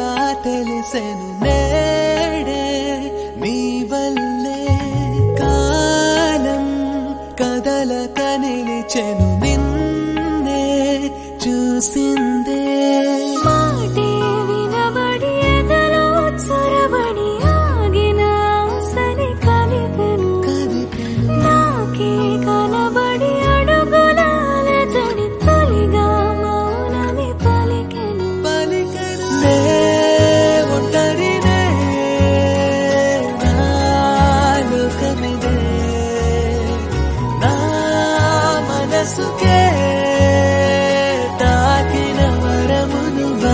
తెలిసెను నేడే నీ వల్లే కాలం కదలక నిలిచెను నిన్నే చూసిందే మాటే వినబడి ఎదలో చొరబడి ఆగిన ఆశని కలిపెను కదిపెను నాకే కనబడి అడుగులాల తడి తొలిగా మౌనమి పలికెను పలికెను నే ఒంటరినే నా లోకమిదే నా మనసుకే తాకిన వరమునువా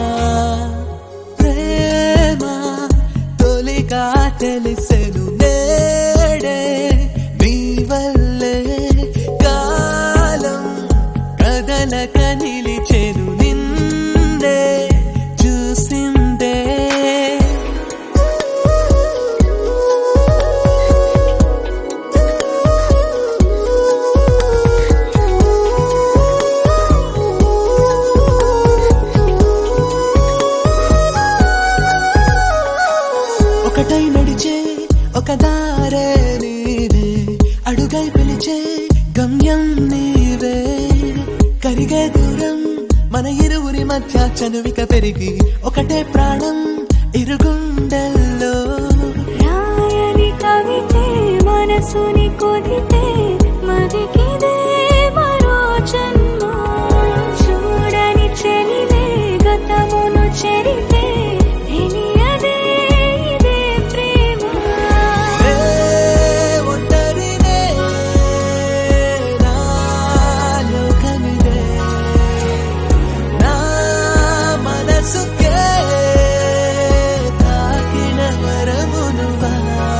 ప్రేమ తొలిగా తెలిసెను నేడే నీ వల్లే కాలం కదలక నిలిచెను నిందే చూసిందే ఒకటై నడిచే ఒక దారే నీవే అడుగై పిలిచే గమ్యం నీవే కరిగే దూరం మన ఇరువురి మధ్య చనువిక పెరిగి ఒకటే ప్రాణం ఇరుగుండెల్లో రాయని కవితే మనసుని కొదితే మదికిదే మరో జన్మ చూడని చెలివే గతమును చెరితే తెలియదే ఇదే ప్రేమ ఏ ఒంటరినే నా లోకమిదే నా మనసుకే తాకిన వరమునువా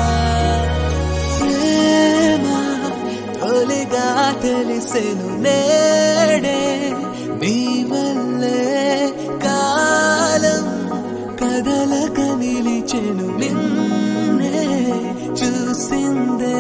ప్రేమ తొలిగా తెలిసెను నేడే నీ వల్లే కాలం కదలక నిలిచెను నిన్నే చూసిందే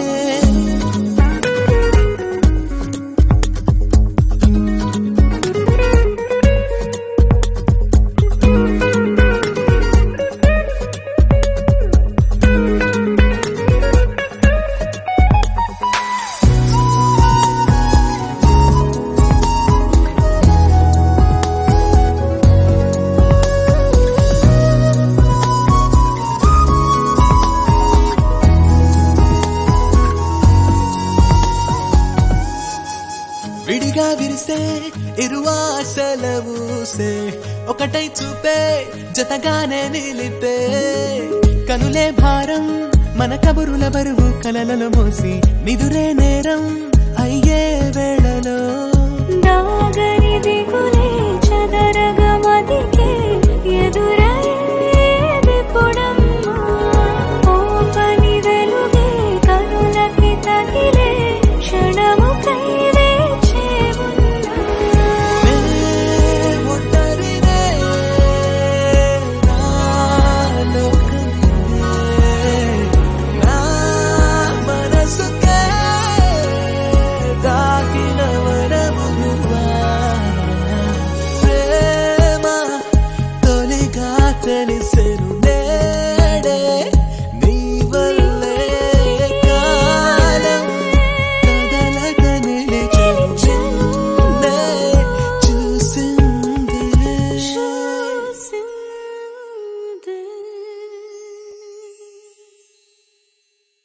విడిగా విరిసే ఇరువాసల ఊసే ఒకటై చూపే జతగానే నిలిపే కనులే భారం మన కబురుల బరువు కలలలో మోసి నిదురే నేరం అయ్యే వేళలో దాగని దిగులే చదరగా మదికే ఎదురయ్యేది పొడమ్మా ఓ పని వెలుగే కనులకి తగిలే క్షణము కై వేచే ఉన్నా ఏ ఒంటరినే నా లోకమే నా మనసుకే తాకిన వరమునువా ప్రేమ తొలిగా తెలిసెను నే